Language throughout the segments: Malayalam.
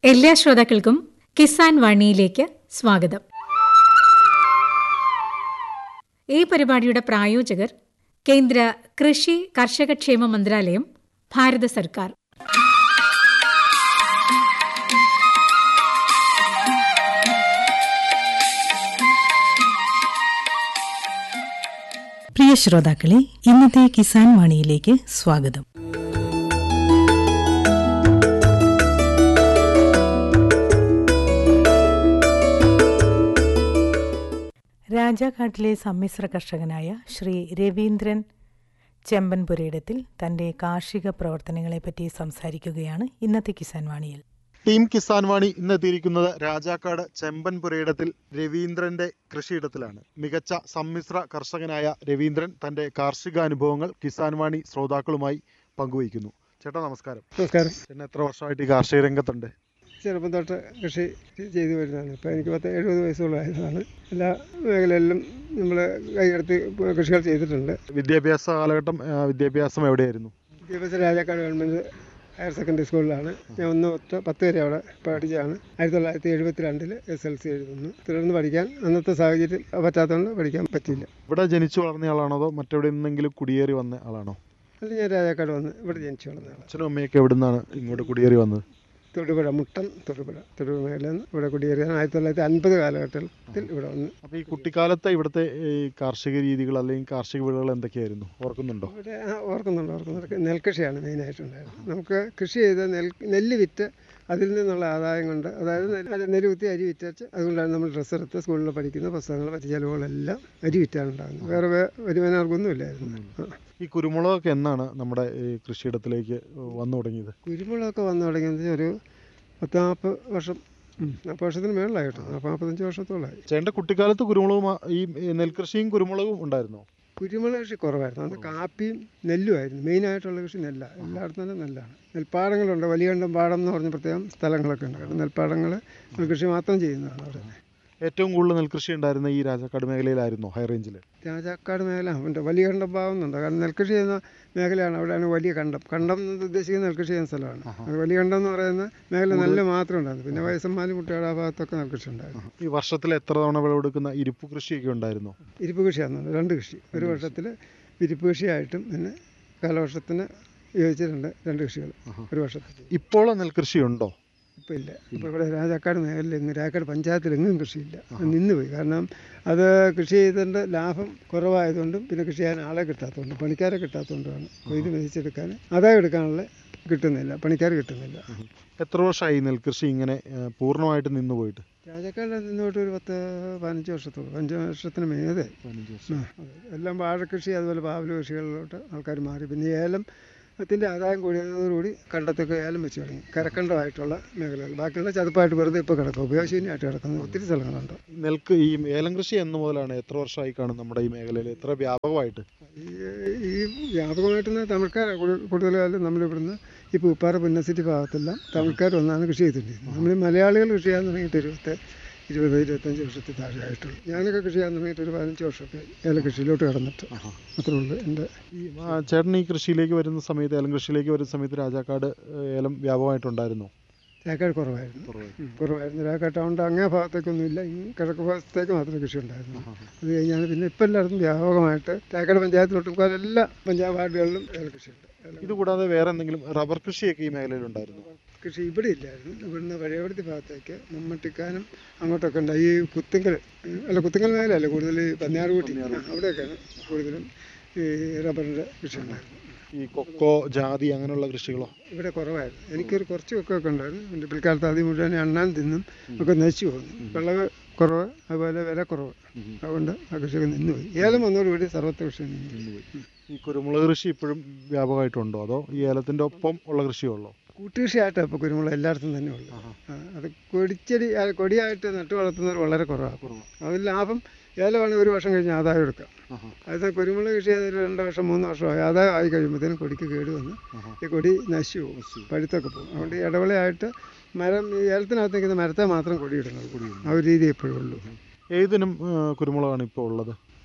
എല്ലാ ശ്രോതാക്കൾക്കും കിസാൻ വാണിയിലേക്ക് സ്വാഗതം ഈ പരിപാടിയുടെ പ്രായോജകർ കേന്ദ്ര കൃഷി കർഷകക്ഷേമ മന്ത്രാലയം ഭാരത സർക്കാർ പ്രിയ ശ്രോതാക്കളെ ഇന്നത്തെ കിസാൻ വാണിയിലേക്ക് സ്വാഗതം രാജാഘാട്ടിലെ സമ്മിശ്ര കർഷകനായ ശ്രീ രവീന്ദ്രൻ ചെമ്പൻപുരയിടത്തിൽ തന്റെ കാർഷിക പ്രവർത്തനങ്ങളെപ്പറ്റി സംസാരിക്കുകയാണ് ഇന്നത്തെ കിസാൻ വാണിയിൽ ടീം കിസാൻ വാണി ഇന്ന് എത്തിയിരിക്കുന്നത് രാജാക്കാട് ചെമ്പൻ പുരയിടത്തിൽ രവീന്ദ്രന്റെ കൃഷിയിടത്തിലാണ് മികച്ച സമ്മിശ്ര കർഷകനായ രവീന്ദ്രൻ തന്റെ കാർഷിക അനുഭവങ്ങൾ കിസാൻ വാണി ശ്രോതാക്കളുമായി പങ്കുവയ്ക്കുന്നു ചേട്ടാ നമസ്കാരം നമസ്കാരം ചേട്ടൻ എത്ര വർഷമായിട്ട് ഈ കാർഷിക രംഗത്തുണ്ട് ചെറുപ്പം തൊട്ട് കൃഷി ചെയ്തു വരുന്നതാണ് ഇപ്പോൾ എനിക്ക് പത്ത് എഴുപത് വയസ്സുള്ളതായതാണ് എല്ലാ മേഖലകളിലും നമ്മൾ കൈയെടുത്ത് കൃഷികൾ ചെയ്തിട്ടുണ്ട് വിദ്യാഭ്യാസ കാലഘട്ടം ആ, വിദ്യാഭ്യാസം എവിടെയായിരുന്നു വിദ്യാഭ്യാസ രാജാക്കാട് ഗവൺമെൻറ് ഹയർ സെക്കൻഡറി സ്കൂളിലാണ് ഞാൻ ഒന്ന് തൊട്ട് പത്ത് വരെ അവിടെ പഠിച്ചതാണ് ആയിരത്തി തൊള്ളായിരത്തി എഴുപത്തി രണ്ടിൽ എസ് എൽ സി എഴുതുന്നു തുടർന്ന് പഠിക്കാൻ അന്നത്തെ സാഹചര്യം പറ്റാത്തതുകൊണ്ട് പഠിക്കാൻ പറ്റിയില്ല ഇവിടെ ജനിച്ചു വളർന്ന ആളാണോ അതോ മറ്റെവിടെ നിന്നെങ്കിലും കുടിയേറി വന്ന ആളാണോ അത് ഞാൻ രാജാക്കാട് വന്ന് ഇവിടെ ജനിച്ചു വളർന്ന ആളാണ് അച്ഛനും അമ്മയൊക്കെ എവിടെ നിന്നാണ് ഇങ്ങോട്ട് കുടിയേറി വന്നത് തൊടുപുഴ മുട്ടം തൊടുപുഴ തൊടുപുഴ മേഖലയിൽ നിന്ന് ഇവിടെ കുടിയേറിയാണ് ആയിരത്തി തൊള്ളായിരത്തി അൻപത് കാലഘട്ടത്തിൽ ഇവിടെ വന്ന് അപ്പൊ ഈ കുട്ടിക്കാലത്തെ ഇവിടുത്തെ ഈ കാർഷിക രീതികൾ അല്ലെങ്കിൽ കാർഷിക വിളകൾ എന്തൊക്കെയായിരുന്നു ഓർക്കുന്നുണ്ടോ ഇവിടെ ആ, ഓർക്കുന്നുണ്ട് ഓർക്കുന്നുണ്ട് നെൽകൃഷിയാണ് മെയിനായിട്ടുണ്ടായിരുന്നത് നമുക്ക് കൃഷി ചെയ്ത് നെൽ നെല്ല് വിറ്റ് അതിൽ നിന്നുള്ള ആദായം കൊണ്ട് അതായത് നെല്ല് അത് നെല്ല് കുത്തി അരി വിറ്റച്ച് അതുകൊണ്ടാണ് നമ്മൾ ഡ്രസ്സ് എടുത്ത് സ്കൂളിൽ പഠിക്കുന്ന പുസ്തകങ്ങൾ മറ്റു ചിലവുകളെല്ലാം അരി വിറ്റാണ് ഉണ്ടാകുന്നത് വേറെ വേ- വരുമാനമാർഗ്ഗമൊന്നും ഇല്ലായിരുന്നു ആ. ഈ കുരുമുളകൊക്കെ എന്നാണ് നമ്മുടെ ഈ കൃഷിയിടത്തിലേക്ക് വന്നു തുടങ്ങിയത് കുരുമുളകൊക്കെ വന്നു തുടങ്ങിയത് ഒരു പത്ത് നാൽപ്പത് വർഷം നാൽപ്പത് വർഷത്തിന് മേളിലായിട്ട് നാൽപ്പത് നാൽപ്പത്തഞ്ച് വർഷത്തോളമായി ചേട്ടൻ്റെ കുട്ടിക്കാലത്ത് കുരുമുളകും ആ- ഈ നെൽകൃഷിയും കുരുമുളകും ഉണ്ടായിരുന്നോ കുരുമുളക് കൃഷി കുറവായിരുന്നു അന്ന് കാപ്പിയും നെല്ലുമായിരുന്നു മെയിനായിട്ടുള്ള കൃഷി നെല്ലാണ് എല്ലായിടത്തും തന്നെ നെല്ലാണ് നെൽപ്പാടങ്ങളുണ്ട് വലിയകണ്ടം പാടം എന്ന് പറഞ്ഞ പ്രത്യേകം സ്ഥലങ്ങളൊക്കെ ഉണ്ട് കാരണം നെൽപ്പാടങ്ങൾ നെൽകൃഷി മാത്രം ചെയ്യുന്നതാണ് അവിടെ ഏറ്റവും കൂടുതൽ നെൽകൃഷി ഉണ്ടായിരുന്ന ഈ രാജാക്കാട് മേഖലയിലായിരുന്നോ ഹൈ റേഞ്ചിൽ രാജാക്കാട് മേഖല ഉണ്ട് വലിയ കണ്ടം ഭാഗമെന്നുണ്ട് കാരണം നെൽകൃഷി ചെയ്യുന്ന മേഖലയാണ് അവിടെയാണ് വലിയ കണ്ടം കണ്ടം എന്ന് ഉദ്ദേശിക്കുന്ന നെൽകൃഷി ചെയ്യുന്ന സ്ഥലമാണ് അത് വലിയ കണ്ടം എന്ന് പറയുന്ന മേഖല നെല്ല് മാത്രമേ ഉണ്ടായിരുന്നു പിന്നെ വയസ്സന്മാരും കുട്ടികളുടെ ആ ഭാഗത്തൊക്കെ നെൽകൃഷി ഉണ്ടായിരുന്നു ഈ വർഷത്തിൽ എത്ര തവണ വിളവെടുക്കുന്ന ഇരിപ്പ് കൃഷിയൊക്കെ ഉണ്ടായിരുന്നോ ഇരിപ്പ് കൃഷിയാണെന്നുണ്ട് രണ്ട് കൃഷി ഒരു വർഷത്തിൽ ഇരിപ്പ് കൃഷിയായിട്ടും പിന്നെ കാലവർഷത്തിന് യോജിച്ചിട്ടുണ്ട് രണ്ട് കൃഷികൾ ഒരു വർഷത്തിൽ ഇപ്പോൾ നെൽകൃഷി ഉണ്ടോ ഇപ്പം ഇല്ല ഇപ്പോൾ ഇവിടെ രാജാക്കാട് മേഖലയിൽ എങ്ങും രാജാക്കാട് പഞ്ചായത്തിൽ എങ്ങും കൃഷിയില്ല അത് നിന്നുപോയി കാരണം അത് കൃഷി ചെയ്തതിൻ്റെ ലാഭം കുറവായതുകൊണ്ടും പിന്നെ കൃഷി ചെയ്യാൻ ആളെ കിട്ടാത്തതുകൊണ്ടും പണിക്കാരെ കിട്ടാത്തതുകൊണ്ടാണ് കൊയ്ത് മെതിച്ചെടുക്കാൻ ആദായം എടുക്കാനുള്ള കിട്ടുന്നില്ല പണിക്കാർ കിട്ടുന്നില്ല എത്ര വർഷമായി നെൽകൃഷി ഇങ്ങനെ ആ, പൂർണ്ണമായിട്ട് നിന്നു പോയിട്ട് രാജാക്കാട് നിന്നോട്ട് ഒരു പത്ത് പതിനഞ്ച് വർഷത്തോളം പതിനഞ്ച് വർഷത്തിന് മേതെ ആ, അതെ. എല്ലാം വാഴക്കൃഷി അതുപോലെ പാവല് കൃഷികളിലോട്ട് ആൾക്കാർ മാറി പിന്നെ ഏലം ത്തിൻ്റെ ആദായം കൂടിയതോടുകൂടി കണ്ടത്തൊക്കെ ഏലം വെച്ച് തുടങ്ങി കരക്കണ്ടമായിട്ടുള്ള മേഖലകൾ ബാക്കിയുള്ള ചതുപ്പായിട്ട് വെറുതെ ഇപ്പോൾ കിടക്കും ഉപയോഗശൂന്യമായിട്ട് കിടക്കുന്ന ഒത്തിരി സ്ഥലങ്ങളുണ്ട് നെൽക്ക് ഈ ഏലം കൃഷി എന്ന് മുതലാണ് എത്ര വർഷമായി കാണും നമ്മുടെ ഈ മേഖലയിൽ എത്ര വ്യാപകമായിട്ട് ഈ ഈ വ്യാപകമായിട്ട് തമിഴ്ക്കാർ കൂടുതൽ കാലം നമ്മളിവിടുന്ന് ഈ പൂപ്പാറ പുന്നസിറ്റി ഭാഗത്തെല്ലാം തമിഴ്ക്കാർ ഒന്നാണ് കൃഷി ചെയ്തിട്ടുണ്ടിരുന്നത് നമ്മൾ ഈ മലയാളികൾ കൃഷി ചെയ്യാൻ തുടങ്ങിയിട്ട് ഇരുപത്തി ഇരുപത് ഇരുപത്തഞ്ച് വർഷത്തിൽ താഴെ ആയിട്ടുള്ളൂ ഞാനൊക്കെ കൃഷി ചെയ്യാൻ തുടങ്ങിയിട്ട് ഒരു പതിനഞ്ച് വർഷമൊക്കെ ഏല കൃഷിയിലോട്ട് കടന്നിട്ട് അത്രേ ഉള്ളൂ എൻ്റെ ഈ ആ, ചേട്ടൻ ഈ കൃഷിയിലേക്ക് വരുന്ന സമയത്ത് ഏലം കൃഷിയിലേക്ക് വരുന്ന സമയത്ത് രാജാക്കാട് ഏ, ഏലം വ്യാപകമായിട്ടുണ്ടായിരുന്നോ തേക്കാട് കുറവായിരുന്നു ഉം, കുറവായിരുന്നു തേക്കാട് ടൗണിൻ്റെ അങ്ങേ ഭാഗത്തേക്കൊന്നുമില്ല ഈ കിഴക്ക് ഭാഗത്തേക്ക് മാത്രമേ കൃഷി ഉണ്ടായിരുന്നു അത് കഴിഞ്ഞാൽ പിന്നെ ഇപ്പം എല്ലായിടത്തും വ്യാപകമായിട്ട് തേക്കാട് പഞ്ചായത്തിലോട്ടും എല്ലാ പഞ്ചായത്ത് വാർഡുകളിലും ഏല കൃഷിയുണ്ട് ഏല ഇതുകൂടാതെ വേറെ എന്തെങ്കിലും റബ്ബർ കൃഷിയൊക്കെ ഈ മേഖലയിൽ ഉണ്ടായിരുന്നു കൃഷി ഇവിടെ ഇല്ലായിരുന്നു ഇവിടുന്ന് പഴയപടുത്തി ഭാഗത്തേക്ക് മമ്മട്ടിക്കാനും അങ്ങോട്ടൊക്കെ ഉണ്ട് ഈ കുത്തുങ്കൽ ഉം, അല്ല കുത്തുങ്കൽ മേഖലയല്ല കൂടുതൽ ഈ പന്നിയാറുകൂട്ടി ആ, അവിടെയൊക്കെയാണ് കൂടുതലും ഈ റബ്ബറിൻ്റെ കൃഷി ഉണ്ടായിരുന്നു ഈ കൊക്കോ ജാതി അങ്ങനെയുള്ള കൃഷികളോ ഇവിടെ കുറവായിരുന്നു എനിക്കൊരു കുറച്ച് ഒക്കെ ഒക്കെ ഉണ്ടായിരുന്നു എൻ്റെ പിൽക്കാലത്ത് ആദ്യം മുഴുവൻ അണ്ണാൻ തിന്നും ഒക്കെ നശിച്ചു പോകുന്നു വിളവ് കുറവ് അതുപോലെ വില കുറവ് അതുകൊണ്ട് ആ കൃഷിയൊക്കെ നിന്നുപോയി ഏലം വന്നതോടുകൂടി സർവത്ര കൃഷി നിന്നുപോയി ഈ കുരുമുളക് കൃഷി ഇപ്പോഴും വ്യാപകമായിട്ടുണ്ടോ അതോ ഈ ഏലത്തിന്റെ ഒപ്പം ഉള്ള കൃഷിയുള്ളോ കൂട്ടുകൃഷിയായിട്ടാണ് ഇപ്പോൾ കുരുമുളക് എല്ലായിടത്തും തന്നെ ഉള്ളത് ആ, അത് കൊടിച്ചെടി ആ, കൊടിയായിട്ട് നട്ടു വളർത്തുന്നവർ വളരെ കുറവാണ് അതിൽ ലാഭം ഏലമാണെങ്കിൽ ഒരു വർഷം കഴിഞ്ഞ് ആദായം എടുക്കാം അത് കുരുമുളക് കൃഷി ചെയ്ത് ഒരു രണ്ട് വർഷം മൂന്ന് വർഷമായി ആദായം ആയി കഴിയുമ്പോഴത്തേനും കൊടിക്ക് കേട് വന്ന് ഈ കൊടി നശിച്ചു പോകും പഴുത്തൊക്കെ പോകും അതുകൊണ്ട് ഈ ഇടവേളയായിട്ട് മരം ഈ ഏലത്തിനകത്ത് നിൽക്കുന്ന മരത്തെ മാത്രം കൊടിയിടുന്നത് ആ ഒരു രീതി എപ്പോഴും ഉള്ളൂ ഏതിനും ആ, കുരുമുളകാണ് ഇപ്പോൾ ഉള്ളത്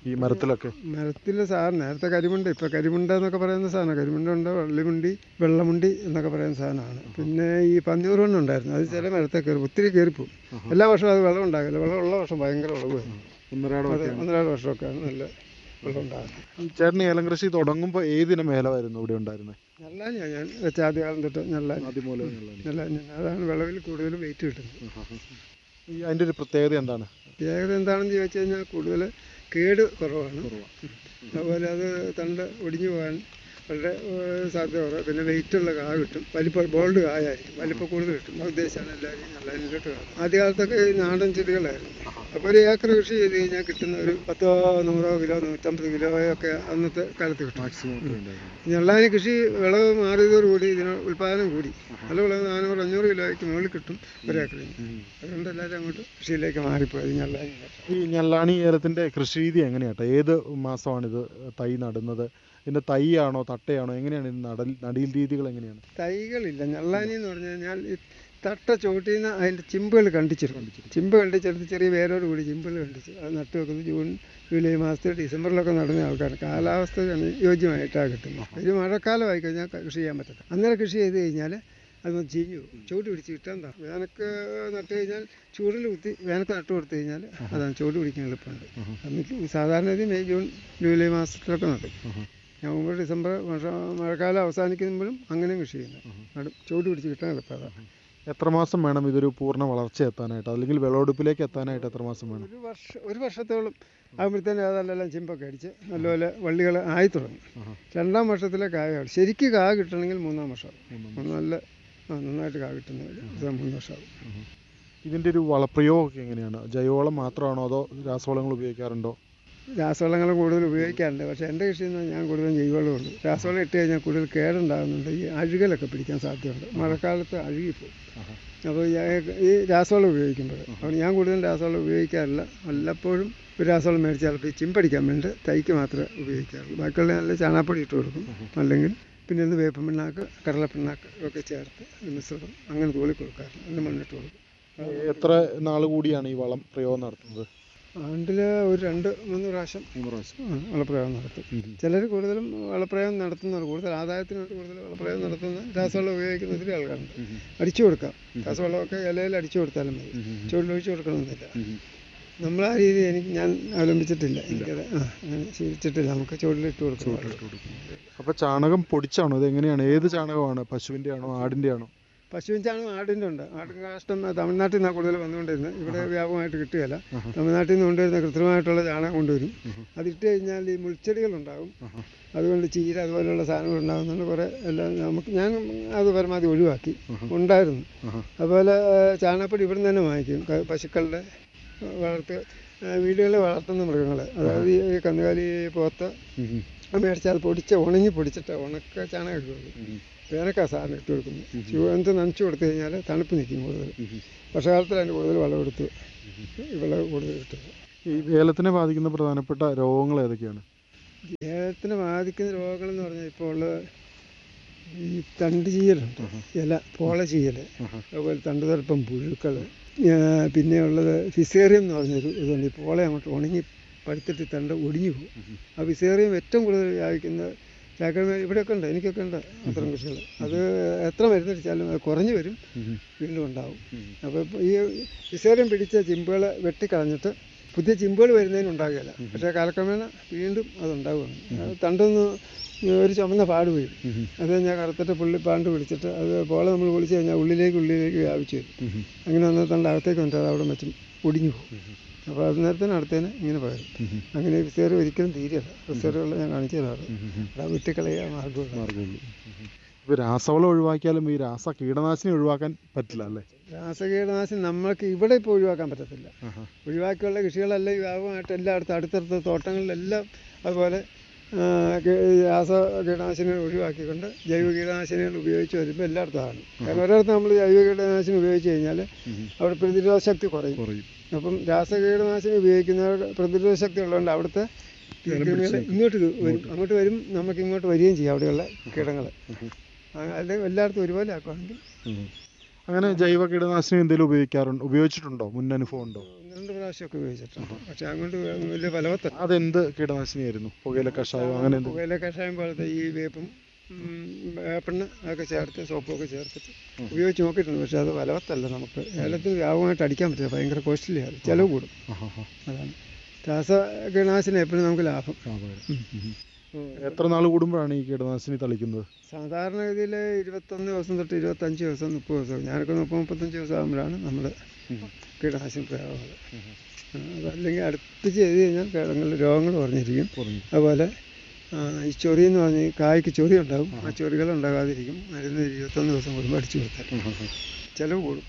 ഈ മരത്തിലൊക്കെ മരത്തിലെ സാധനം നേരത്തെ കരിമുണ്ട ഇപ്പോൾ കരിമുണ്ട എന്നൊക്കെ പറയുന്ന സാധനം കരിമുണ്ട ഉണ്ട് വള്ളിമുണ്ടി വെള്ളമുണ്ടി എന്നൊക്കെ പറയുന്ന സാധനമാണ് പിന്നെ ഈ പന്നിയൂർ മണ്ണ് ഉണ്ടായിരുന്നു അത് ചില മരത്തെ കയറി ഒത്തിരി കയറിപ്പോവും എല്ലാ വർഷവും അത് വെള്ളം ഉണ്ടാകില്ല വെള്ളം ഉള്ള വർഷം ഭയങ്കര വിളവ് അതെ ഒന്നരാട് വർഷമൊക്കെയാണ് നല്ല വെള്ളം ഉണ്ടാകുന്നത് ചേട്ടന് ഏലം കൃഷി തുടങ്ങുമ്പോൾ ഏതിനം ഏലമായിരുന്നു ഇവിടെ ഉണ്ടായിരുന്നത് നല്ല ഞാൻ ഞാൻ വെച്ച ആദ്യകാലം തൊട്ട് നല്ല ആദ്യമൂലം നല്ല അതാണ് വിളവിൽ കൂടുതൽ വെയിറ്റ് കിട്ടുന്നത് ഈ അതിൻ്റെ ഒരു പ്രത്യേകത എന്താണ് പ്രത്യേകത എന്താണെന്ന് ചോദിച്ചു കഴിഞ്ഞാൽ കൂടുതൽ കേട് കുറവാണ് അതുപോലെ അത് തണ്ട് ഒടിഞ്ഞു പോകാൻ വളരെ ഏഹ്, സാധ്യത കുറവ് പിന്നെ വെയിറ്റുള്ള കാ കിട്ടും വലിപ്പം ബോൾഡ് കായായിരിക്കും വലിപ്പം കൂടുതൽ കിട്ടും അത് ഉദ്ദേശിച്ചാണ് എല്ലാവരും നല്ല ഇതിലോട്ട് കാണുന്നത് ആദ്യകാലത്തൊക്കെ ഈ നാടൻ ചെടികളായിരുന്നു അപ്പോൾ ഒരു ഏക്കർ കൃഷി ചെയ്ത് കഴിഞ്ഞാൽ കിട്ടുന്ന ഒരു പത്തോ നൂറോ കിലോ നൂറ്റമ്പത് കിലോയൊക്കെ അന്നത്തെ കാലത്ത് കിട്ടും മാക്സിമം ഞെള്ളാനി കൃഷി വിളവ് മാറിയതോടുകൂടി ഇതിന് ഉൽപ്പാദനം കൂടി നല്ല വിളവ് നാനൂറ് അഞ്ഞൂറ് കിലോയ്ക്ക് മുകളിൽ കിട്ടും ഒരേക്കറിന് അതുകൊണ്ട് എല്ലാവരും അങ്ങോട്ട് കൃഷിയിലേക്ക് മാറിപ്പോയി ഞെള്ളാനി ഈ ഞെല്ലാണി ഏലത്തിന്റെ കൃഷി രീതി എങ്ങനെയാട്ടോ ഏത് മാസമാണിത് തൈ നടുന്നത് ഇതിന്റെ തൈയാണോ തട്ടയാണോ എങ്ങനെയാണ് ഇത് നടൽ നടീൽ രീതികൾ എങ്ങനെയാണ് തൈകളില്ല ഞെള്ളാനി എന്ന് പറഞ്ഞു കഴിഞ്ഞാൽ ഈ തട്ട ചോട്ടിൽ നിന്ന് അതിൻ്റെ ചിമ്പുകൾ കണ്ടിച്ചിരുന്നു ചിമ്പ് കണ്ടിച്ചെടുത്ത് ചെറിയ വേരോട് കൂടി ചിമ്പുകൾ കണ്ടിച്ച് അത് നട്ടു വെക്കുന്നത് ജൂൺ ജൂലൈ മാസത്തിൽ ഡിസംബറിലൊക്കെ നടുന്ന ആൾക്കാർ കാലാവസ്ഥ യോജ്യമായിട്ടാണ് കിട്ടുന്നത് ഇത് മഴക്കാലമായി കഴിഞ്ഞാൽ കൃഷി ചെയ്യാൻ പറ്റില്ല അന്നേരം കൃഷി ചെയ്ത് കഴിഞ്ഞാൽ അത് ചീഞ്ഞു പോകും ചൂട് പിടിച്ച് കിട്ടാൻ എന്താ വേനക്ക് നട്ട് കഴിഞ്ഞാൽ ചൂടിൽ കുത്തി വേനക്ക് നട്ട് കൊടുത്തു കഴിഞ്ഞാൽ അതാണ് ചൂട് പിടിക്കാൻ എളുപ്പമുണ്ട് എന്നിട്ട് സാധാരണ ഇത് മെയ് ജൂൺ ജൂലൈ മാസത്തിലൊക്കെ നടും നവംബർ ഡിസംബർ വർഷ മഴക്കാലം അവസാനിക്കുമ്പോഴും അങ്ങനെയും കൃഷി ചെയ്യുന്നു നടും ചൂട് പിടിച്ച് കിട്ടാൻ എളുപ്പമാണ് എത്ര മാസം വേണം ഇതൊരു പൂർണ്ണ വളർച്ച എത്താനായിട്ട് അല്ലെങ്കിൽ വിളവെടുപ്പിലേക്ക് എത്താനായിട്ട് എത്ര മാസം വേണം ഒരു വർഷം ഒരു വർഷത്തോളം ആകുമ്പോഴത്തേനും അതെല്ലാം ചിമ്പൊക്കെ അടിച്ച് നല്ലപോലെ വള്ളികൾ ആയി തുടങ്ങും രണ്ടാം വർഷത്തിലെ കായ ശരിക്ക് കാ കിട്ടണമെങ്കിൽ മൂന്നാം വർഷമാകും നല്ല ആ, നന്നായിട്ട് കാ കിട്ടുന്നതിൽ ഇത് മൂന്ന് വർഷമാകും ഇതിന്റെ ഒരു വളപ്രയോഗമൊക്കെ എങ്ങനെയാണ് ജൈവവളം മാത്രമാണോ അതോ രാസവളങ്ങൾ ഉപയോഗിക്കാറുണ്ടോ രാസവളങ്ങൾ കൂടുതൽ ഉപയോഗിക്കാറുണ്ട് പക്ഷേ എൻ്റെ കൃഷിയിൽ നിന്ന് ഞാൻ കൂടുതലും ജൈവവളമുള്ളൂ രാസവളം ഇട്ട് കഴിഞ്ഞാൽ കൂടുതൽ കേടുണ്ടാകുന്നുണ്ട് ഈ അഴുകലൊക്കെ പിടിക്കാൻ സാധ്യതയുണ്ട് മഴക്കാലത്ത് അഴുകിപ്പോവും അപ്പോൾ ഈ രാസവളം ഉപയോഗിക്കുമ്പോൾ അപ്പോൾ ഞാൻ കൂടുതലും രാസവളം ഉപയോഗിക്കാറില്ല വല്ലപ്പോഴും ഒരു രാസവളം മേടിച്ച് ചിലപ്പോൾ ഈ ചിമ്പടിക്കാൻ വേണ്ടി തൈക്ക് മാത്രമേ ഉപയോഗിക്കാറുള്ളൂ ബാക്കിയുള്ള നല്ല ചാണകപ്പൊടി ഇട്ട് കൊടുക്കും അല്ലെങ്കിൽ പിന്നെ ഒന്ന് വേപ്പൻ പിണ്ണാക്ക് കടലപ്പിണ്ണാക്ക് ഒക്കെ ചേർത്ത് ഒരു മിശ്രിതം അങ്ങനെ തൂളി കൊടുക്കാറുണ്ട് അതിന് മണ്ണിട്ട് കൊടുക്കും എത്ര നാൾ കൂടിയാണ് ഈ വളം പ്രയോഗം നടത്തുന്നത് ആണ്ടിൽ ഒരു രണ്ട് മൂന്ന് പ്രാവശ്യം മൂന്ന് പ്രാവശ്യം ആ, വളപ്രയോഗം നടത്തും ചിലർ കൂടുതലും വളപ്രയോഗം നടത്തുന്നവർ കൂടുതൽ ആദായത്തിന് വേണ്ടി കൂടുതൽ വളപ്രയോഗം നടത്തുന്ന രാസവളം ഉപയോഗിക്കുന്ന ഒത്തിരി ആൾക്കാരുണ്ട് അടിച്ചു കൊടുക്കാം രാസവളമൊക്കെ ഇലയിൽ അടിച്ചു കൊടുത്താലും മതി ചുവടിലൊഴിച്ച് കൊടുക്കണമെന്നില്ല നമ്മൾ ആ രീതി എനിക്ക് ഞാൻ അവലംബിച്ചിട്ടില്ല എനിക്കത് ആ അങ്ങനെ ശീലിച്ചിട്ടില്ല നമുക്ക് ചുവടിലിട്ട് കൊടുക്കണം അപ്പൊ ചാണകം പൊടിച്ചാണോ ഇത് എങ്ങനെയാണ് ഏത് ചാണകമാണ് പശുവിന്റെ ആണോ ആടിന്റെ ആണോ പശുവിൻ ചാണകം ആടിൻ്റെ ഉണ്ട് ആടിൻ കാഷ്ടം തമിഴ്നാട്ടിൽ നിന്നാണ് കൂടുതൽ വന്നുകൊണ്ടിരുന്നത് ഇവിടെ വ്യാപകമായിട്ട് കിട്ടുകയില്ല തമിഴ്നാട്ടിൽ നിന്ന് കൊണ്ടുവരുന്ന കൃത്രിമമായിട്ടുള്ള ചാണകം കൊണ്ടുവരും അതിട്ട് കഴിഞ്ഞാൽ ഈ മുൾച്ചെടികളുണ്ടാകും അതുകൊണ്ട് ചീര അതുപോലെയുള്ള സാധനങ്ങൾ ഉണ്ടാകുന്നുണ്ട് കുറേ എല്ലാം നമുക്ക് ഞാൻ അത് പരമാവധി ഒഴിവാക്കി ഉണ്ടായിരുന്നു അതുപോലെ ഏഹ്, ചാണകപ്പൊടി ഇവിടെ നിന്ന് തന്നെ വാങ്ങിക്കും ക- പശുക്കളുടെ വളർത്ത് ഏഹ്, വീടുകളിൽ വളർത്തുന്ന മൃഗങ്ങൾ അതായത് ഈ കന്നുകാലി പോത്ത് മേടിച്ചാൽ അത് പൊടിച്ച് ഉണങ്ങി പൊടിച്ചിട്ട് ഉണക്ക ചാണകം ഇടുള്ളൂ വേനൽക്കാ സാധനം ഇട്ട് കൊടുക്കുന്നത് ചൂ എന്ത് നനച്ചു കൊടുത്തു കഴിഞ്ഞാൽ തണുപ്പ് നിൽക്കും കൂടുതൽ വർഷകാലത്തിൽ അതിന് കൂടുതൽ വളമെടുത്ത് വിളവ് കൂടുതൽ കിട്ടുന്നത് ഈ ഏലത്തിനെ ബാധിക്കുന്ന പ്രധാനപ്പെട്ട രോഗങ്ങൾ ഏതൊക്കെയാണ് ഏലത്തിനെ ബാധിക്കുന്ന രോഗങ്ങളെന്ന് പറഞ്ഞാൽ ഇപ്പോൾ ഉള്ളത് ഈ തണ്ട് ചീയലുണ്ട് ഇല പോള ചീയൽ അതുപോലെ തണ്ട് തലപ്പം പുഴുക്കൾ പിന്നെ ഉള്ളത് ഫിസേറിയം എന്ന് പറഞ്ഞൊരു ഇതുണ്ട് ഈ പോള അങ്ങോട്ട് ഉണങ്ങി പഴുത്തിട്ട് തണ്ട് ഒടിഞ്ഞു പോകും ആ ഫിസേറിയം ഏറ്റവും കൂടുതൽ വ്യാപിക്കുന്ന ചാക്കന്മാർ ഇവിടെയൊക്കെ ഉണ്ട് എനിക്കൊക്കെ ഉണ്ട് അത്തരം കൃഷികൾ അത് എത്ര മരുന്നടിച്ചാലും അത് കുറഞ്ഞു വരും വീണ്ടും ഉണ്ടാവും അപ്പോൾ ഈ ഫിസേറിയം പിടിച്ച ചിമ്പുകൾ വെട്ടിക്കളഞ്ഞിട്ട് പുതിയ ചിമ്പുകൾ വരുന്നതിന് ഉണ്ടാകുകയില്ല പക്ഷേ കാലക്രമേണ വീണ്ടും അതുണ്ടാവുകയാണ് അത് തണ്ടൊന്ന് ഒരു ചുമന്ന പാട് വരും അത് കഴിഞ്ഞാൽ കറുത്തിട്ട് പുള്ളി പാണ്ട് പിടിച്ചിട്ട് അത് പോളെ നമ്മൾ പൊളിച്ച് കഴിഞ്ഞാൽ ഉള്ളിലേക്ക് ഉള്ളിലേക്ക് വ്യാപിച്ചു വരും അങ്ങനെ വന്നാൽ തണ്ട് അകത്തേക്ക് വന്നിട്ട് അത് അവിടെ വെച്ച് ഒടിഞ്ഞു പോകും അപ്പോൾ അത് നേരത്തിന് അടുത്തതിന് ഇങ്ങനെ പകരും അങ്ങനെ ഫിസേറി ഒരിക്കലും തീരെയല്ല ഫിസേറുകൾ ഞാൻ കാണിച്ചു തരാറ് അത് വിട്ടിക്കളയുക മാർഗമുള്ള മാർഗമുള്ളൂ ഇപ്പൊ രാസവളം ഒഴിവാക്കിയാലും ഈ രാസ കീടനാശിനി ഒഴിവാക്കാൻ പറ്റില്ല അല്ലേ രാസകീടനാശിനി നമ്മൾക്ക് ഇവിടെ ഇപ്പോൾ ഒഴിവാക്കാൻ പറ്റത്തില്ല ഒഴിവാക്കിയുള്ള കൃഷികളെല്ലാം വ്യാപകമായിട്ട് എല്ലായിടത്തും അടുത്തടുത്ത തോട്ടങ്ങളിലെല്ലാം അതുപോലെ ആ, കീ- രാസ കീടനാശിനികൾ ഒഴിവാക്കിക്കൊണ്ട് ജൈവ കീടനാശിനികൾ ഉപയോഗിച്ച് വരുമ്പോൾ എല്ലായിടത്തും ആണ് കാരണം ഒരിടത്ത് നമ്മൾ ജൈവ കീടനാശിനി ഉപയോഗിച്ച് കഴിഞ്ഞാൽ അവിടെ പ്രതിരോധ ശക്തി കുറയും കുറയും അപ്പം രാസകീടനാശിനി ഉപയോഗിക്കുന്നവർ പ്രതിരോധ ശക്തി ഉള്ളതുകൊണ്ട് അവിടുത്തെ ഈ കൃമികൾ ഇങ്ങോട്ട് ഇത് വരും അങ്ങോട്ട് വരും നമുക്ക് ഇങ്ങോട്ട് വരികയും ചെയ്യും അവിടെയുള്ള കീടങ്ങൾ അത് എല്ലായിടത്തും ഒരുപോലെ ആക്കുകയാണെങ്കിൽ അങ്ങനെ ജൈവ കീടനാശിനി എന്തെങ്കിലും ഉപയോഗിക്കാറുണ്ടോ ഉപയോഗിച്ചിട്ടുണ്ടോ മുൻ അനുഭവം ഉണ്ടോ ഒന്ന് രണ്ട് പ്രാവശ്യമൊക്കെ ഉപയോഗിച്ചിട്ടുണ്ട് പക്ഷെ അങ്ങോട്ട് വലിയ ഫലവത്തല്ല അതെന്ത് കീടനാശിനിയായിരുന്നു പുകയില കഷായം അങ്ങനെ എന്തെങ്കിലും പുകയില കഷായം പോലത്തെ ഈ വേപ്പും ഉം, വേപ്പെണ്ണ ഒക്കെ ചേർത്ത് സോപ്പൊക്കെ ചേർത്തിട്ട് ഉപയോഗിച്ച് നോക്കിയിട്ടുണ്ട് പക്ഷെ അത് ഫലവത്തല്ല നമുക്ക് ഏലത്തിൽ വ്യാപകമായിട്ട് അടിക്കാൻ പറ്റില്ല ഭയങ്കര കോസ്റ്റ്ലിയാണ് ചിലവ് കൂടും ആഹാ, ആഹാ. അതാണ് രാസ കീടനാശിനി എപ്പോഴും നമുക്ക് ലാഭം എത്ര നാൾ കൂടുമ്പോഴാണ് ഈ കീടനാശിനി തളിക്കുന്നത് സാധാരണഗതിയിൽ ഇരുപത്തൊന്ന് ദിവസം തൊട്ട് ഇരുപത്തഞ്ച് ദിവസം മുപ്പത് ദിവസം ഞാനൊക്കെ മുപ്പത് മുപ്പത്തഞ്ച് ദിവസം ആകുമ്പോഴാണ് നമ്മൾ കീടനാശിനി പ്രയോഗങ്ങൾ അതല്ലെങ്കിൽ അടുപ്പിച്ച് ചെയ്ത് കഴിഞ്ഞാൽ കിഴങ്ങളിൽ രോഗങ്ങൾ കുറഞ്ഞിരിക്കും അതുപോലെ ആ, ഈ ചൊറി എന്ന് പറഞ്ഞ് ഈ കായ്ക്ക് ചൊറി ഉണ്ടാകും ആ ചൊറികൾ ഉണ്ടാകാതിരിക്കും മരുന്ന് ഇരുപത്തൊന്ന് ദിവസം കൂടുമ്പോൾ അടിച്ചു കൊടുത്താൽ ചിലവ് കൂടും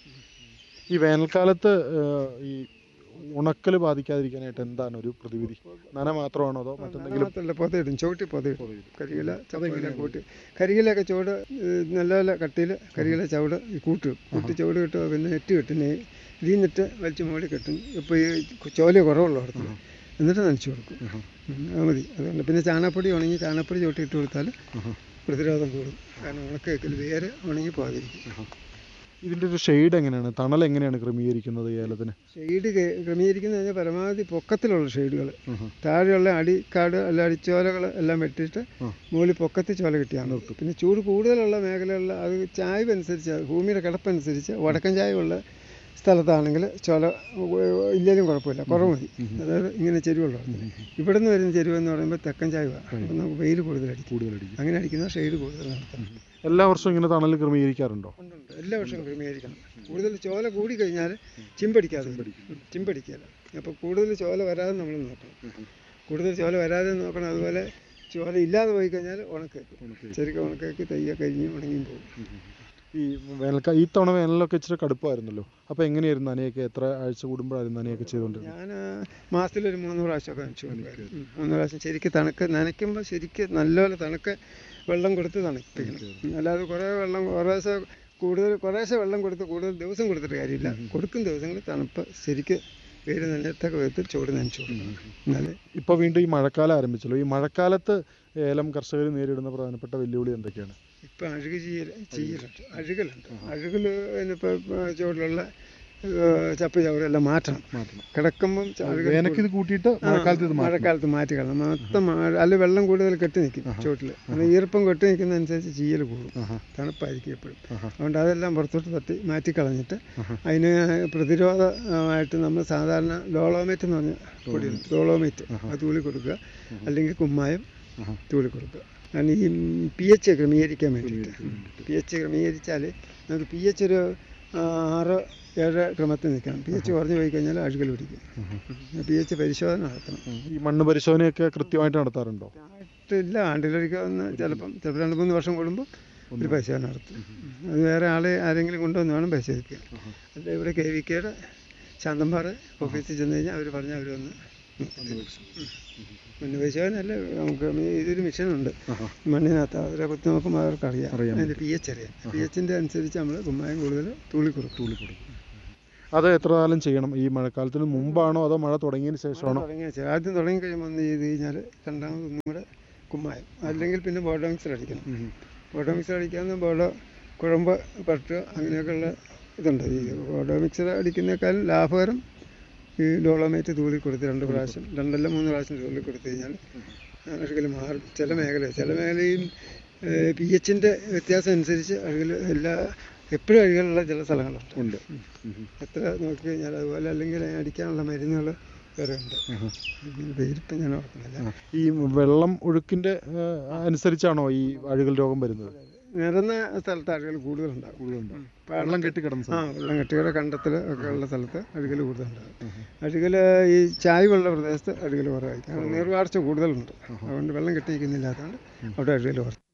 ഈ വേനൽക്കാലത്ത് ഏഹ്, ഈ ഉണക്കൽ ബാധിക്കാതിരിക്കാനായിട്ട് എന്താണ് ഒരു പ്രതിവിധി നന മാത്രമാണോ അതോ മറ്റെന്തെങ്കിലും മാത്രമല്ല പൊതയിടും ചവിട്ടി പൊതയിടും കരികില ചപ്പയില കൂട്ടി കരികിലൊക്കെ ചുവട് ഏഹ്, നല്ല നല്ല കട്ടിയിൽ കരികില ചവിട് ഈ കൂട്ട് കൂട്ടി ചുവട് കിട്ടുക പിന്നെ നെറ്റ് കിട്ടും നെ- ഇതിൽ നിന്നിട്ട് വലിച്ച് മുകളിൽ കെട്ടും ഇപ്പോൾ ഈ ചോല കുറവുള്ളവർക്ക് എന്നിട്ട് നനച്ചു കൊടുക്കും ഉം, അത് മതി അതുകൊണ്ട് പിന്നെ ചാണകപ്പൊടി ഉണങ്ങി ചാണകപ്പൊടി ചവിട്ടി ഇട്ട് കൊടുത്താൽ പ്രതിരോധം കൂടും കാരണം ഉണക്കേക്കിൽ വേര് ഉണങ്ങി പോകാതിരിക്കും ഇതിന്റെ ഒരു ഷെയ്ഡ് എങ്ങനെയാണ് തണൽ എങ്ങനെയാണ് ക്രമീകരിക്കുന്നത് ഏലത്തിന് ഷെയ്ഡ് ക്രമീകരിക്കുന്ന കഴിഞ്ഞാൽ പരമാവധി പൊക്കത്തിലുള്ള ഷെയ്ഡുകൾ താഴെയുള്ള അടിക്കാട് അല്ല അടിച്ചോലകൾ എല്ലാം വെട്ടിയിട്ട് മുകളിൽ പൊക്കത്തിൽ ചോല കിട്ടിയാൽ നിർത്തും പിന്നെ ചൂട് കൂടുതലുള്ള മേഖലകളിൽ അത് ചായ്വ് അനുസരിച്ച് ഭൂമിയുടെ കിടപ്പനുസരിച്ച് വടക്കൻ ചായവുള്ള സ്ഥലത്താണെങ്കിൽ ചോല ഇല്ലെങ്കിലും കുഴപ്പമില്ല കുറവ് മതി അതായത് ഇങ്ങനെ ചെരുവുള്ള ഇവിടെ നിന്ന് വരുന്ന ചെരുവ് എന്ന് പറയുമ്പോൾ തെക്കൻ ചായവാണ് അപ്പം നമുക്ക് വെയിൽ കൂടുതലടിക്കും കൂടുതലടിക്കും അങ്ങനെ അടിക്കുന്ന ഷെയ്ഡ് കൂടുതൽ നടത്തണം എല്ലാ വർഷവും ഇങ്ങനെ തണൽ ക്രമീകരിക്കാറുണ്ടോ ഉണ്ടുണ്ട് എല്ലാ വർഷവും ക്രമീകരിക്കണം കൂടുതൽ ചോല കൂടി കഴിഞ്ഞാൽ ചിമ്പടിക്കാതെ വരും. ചിമ്പടിക്കുകയില്ല അപ്പോൾ കൂടുതൽ ചോല വരാതെ നമ്മൾ നോക്കണം കൂടുതൽ ചോല വരാതെ നോക്കണം അതുപോലെ ചോല ഇല്ലാതെ പോയി കഴിഞ്ഞാൽ ഉണക്കേക്കും ശരിക്കും ഉണക്കേക്ക് തയ്യ കരിഞ്ഞ് ഉണങ്ങിയും പോകും ഈ വേനൽക്കാല ഈ തവണ വേനലൊക്കെ ഇച്ചിരി കടുപ്പായിരുന്നല്ലോ അപ്പോൾ എങ്ങനെയായിരുന്നു നനയൊക്കെ എത്ര ആഴ്ച കൂടുമ്പോഴായിരുന്നു നനയൊക്കെ ചെയ്തുകൊണ്ടിരുന്നത് ഞാൻ മാസത്തിലൊരു മൂന്ന് പ്രാവശ്യമൊക്കെ നനച്ചു കൊടുക്കുമായിരുന്നു ഉം. മൂന്ന് പ്രാവശ്യം ശരിക്ക് തണുക്ക് നനയ്ക്കുമ്പോൾ ശരിക്ക് നല്ലപോലെ തണുക്ക് വെള്ളം കൊടുത്ത് തണുപ്പിക്കണം ഉം. അല്ലാതെ കുറേ വെള്ളം കുറേശ്ശെ കൂടുതൽ കുറേശ്ശെ വെള്ളം കൊടുത്ത് കൂടുതൽ ദിവസം കൊടുത്തിട്ട് കാര്യമില്ല കൊടുക്കും ദിവസങ്ങളിൽ തണുപ്പ് ശരിക്ക് വേര് നനയത്തക്ക വിധത്തിൽ ചൂട് നനച്ചു കൊടുക്കണം എന്നാലേ ഇപ്പോൾ വീണ്ടും ഈ മഴക്കാലം ആരംഭിച്ചല്ലോ ഈ മഴക്കാലത്ത് ഏലം കർഷകർ നേരിടുന്ന പ്രധാനപ്പെട്ട വെല്ലുവിളി എന്തൊക്കെയാണ് ഇപ്പം അഴുക് ചെയ്യൽ ചെയ്യലുണ്ട് അഴുകലുണ്ട് അഴുകൽ ഇപ്പോൾ ചുവട്ടിലുള്ള ഏഹ്, ചപ്പ് ചവറെല്ലാം മാറ്റണം മാറ്റണം കിടക്കുമ്പം അഴുകൽ വേനൽക്ക് ഇത് കൂട്ടിയിട്ട് ആ, മഴക്കാലത്ത് ഇത് മാറ്റണം മഴക്കാലത്ത് മാറ്റി കളയണം മൊത്തം മഴ- അല്ല വെള്ളം കൂടുതൽ കെട്ടി നിൽക്കും ചുവട്ടിൽ അത് ഈർപ്പം കെട്ടി നിൽക്കുന്ന അനുസരിച്ച് ചീയൽ കൂടും തണുപ്പായിരിക്കും എപ്പോഴും അതുകൊണ്ട് അതെല്ലാം പുറത്തോട്ട് തട്ടി മാറ്റി കളഞ്ഞിട്ട് അതിന് പ്രതിരോധമായിട്ട് നമ്മൾ സാധാരണ ലോളോമേറ്റ് എന്ന് പറഞ്ഞ പൊടിയുണ്ട് ലോളോമേറ്റ് അത് തൂളി കൊടുക്കുക അല്ലെങ്കിൽ കുമ്മായം തൂളി കൊടുക്കുക കാരണം ഈ പി എച്ച് ക്രമീകരിക്കാൻ വേണ്ടിയിട്ട് പി എച്ച് ക്രമീകരിച്ചാൽ നമുക്ക് പി എച്ച് ഒരു ആ, ആറ് ഏഴ് ക്രമത്തിൽ നിൽക്കണം പി എച്ച് കുറഞ്ഞു പോയി കഴിഞ്ഞാൽ അഴുകൽ പിടിക്കും പി എച്ച് പരിശോധന നടത്തണം ഈ മണ്ണ് പരിശോധനയൊക്കെ കൃത്യമായിട്ട് നടത്താറുണ്ടോ ആയിട്ടില്ല ആണ്ടിലൊരിക്കൽ ഒന്ന് ചിലപ്പം ചിലപ്പോൾ രണ്ട് മൂന്ന് വർഷം കൂടുമ്പോൾ ഒരു പരിശോധന നടത്തും അത് വേറെ ആളെ ആരെങ്കിലും കൊണ്ടുവന്ന് വേണം പരിശോധിക്കാൻ അല്ല ഇവിടെ കെ വി കെയുടെ ശാന്തമ്പാറ ഓഫീസിൽ ചെന്ന് കഴിഞ്ഞാൽ അവർ പറഞ്ഞാൽ അവർ വന്ന് മണ്ണ് പരിശോധന അല്ല നമുക്ക് ഈ ഇതൊരു മിഷനുണ്ട് മണ്ണിനകത്ത് അവരെ കുത്തി നോക്കുമ്പോൾ അവർക്ക് അറിയാം അതിൻ്റെ പി എച്ച് അറിയാം പി എച്ചിൻ്റെ അനുസരിച്ച് നമ്മൾ കുമ്മായം കൂടുതൽ തൂളി കൊടുക്കും തൂളി കൊടുക്കും അത് എത്ര കാലം ചെയ്യണം ഈ മഴക്കാലത്തിന് മുമ്പാണോ അതോ മഴ തുടങ്ങിയതിന് ശേഷമാണോ തുടങ്ങിയ ശരി. ആദ്യം തുടങ്ങി കഴിയുമ്പോൾ ഒന്ന് ചെയ്ത് കഴിഞ്ഞാൽ രണ്ടാമത് ഒന്നും കൂടെ കുമ്മായം അല്ലെങ്കിൽ പിന്നെ ബോർഡോ മിക്സർ അടിക്കണം ബോർഡോ മിക്സർ അടിക്കാവുന്ന ബോർഡോ കുഴമ്പ് പട്ടുക അങ്ങനെയൊക്കെയുള്ള ഇതുണ്ട് ഈ ബോർഡോ മിക്സർ അടിക്കുന്നേക്കാളും ലാഭകരം ഈ ഡോളോമേറ്റ് തൂളി കൊടുത്ത് രണ്ട് പ്രാവശ്യം രണ്ടല്ല മൂന്ന് പ്രാവശ്യം തൂളി കൊടുത്തു കഴിഞ്ഞാൽ അഴുകൽ മാറും ചില മേഖല ചില മേഖലയും പി എച്ചിൻ്റെ വ്യത്യാസം അനുസരിച്ച് അഴുകൽ എല്ലാ എപ്പോഴും അഴുകലുള്ള ചില സ്ഥലങ്ങളുണ്ട് ഉണ്ട് എത്ര നോക്കി കഴിഞ്ഞാൽ അതുപോലെ അല്ലെങ്കിൽ അടിക്കാനുള്ള മരുന്നുകൾ വേറെ ഉണ്ട് ഇതിന് പേരിപ്പം ഞാൻ ഓർക്കുന്നില്ല ഈ വെള്ളം ഒഴുക്കിന്റെ ഏഹ്, അനുസരിച്ചാണോ ഈ അഴുകൽ രോഗം വരുന്നത് നിരന്ന സ്ഥലത്ത് അഴുകൽ കൂടുതലുണ്ടാകും കൂടുതലുണ്ടാവും വെള്ളം കെട്ടിക്കിടന്ന ആ വെള്ളം കെട്ടിയുടെ കണ്ടത്തിൽ ഒക്കെ ഉള്ള സ്ഥലത്ത് അഴുകൽ കൂടുതലുണ്ടാകും അഴുകൽ ഈ ചായ്വുള്ള പ്രദേശത്ത് അഴുകൽ കുറവായിരിക്കും കാരണം നീർവാർച്ച കൂടുതലുണ്ട് അതുകൊണ്ട് വെള്ളം കെട്ടി നിൽക്കുന്നില്ലാത്തതുകൊണ്ട് അവിടെ അഴുകൽ കുറച്ച്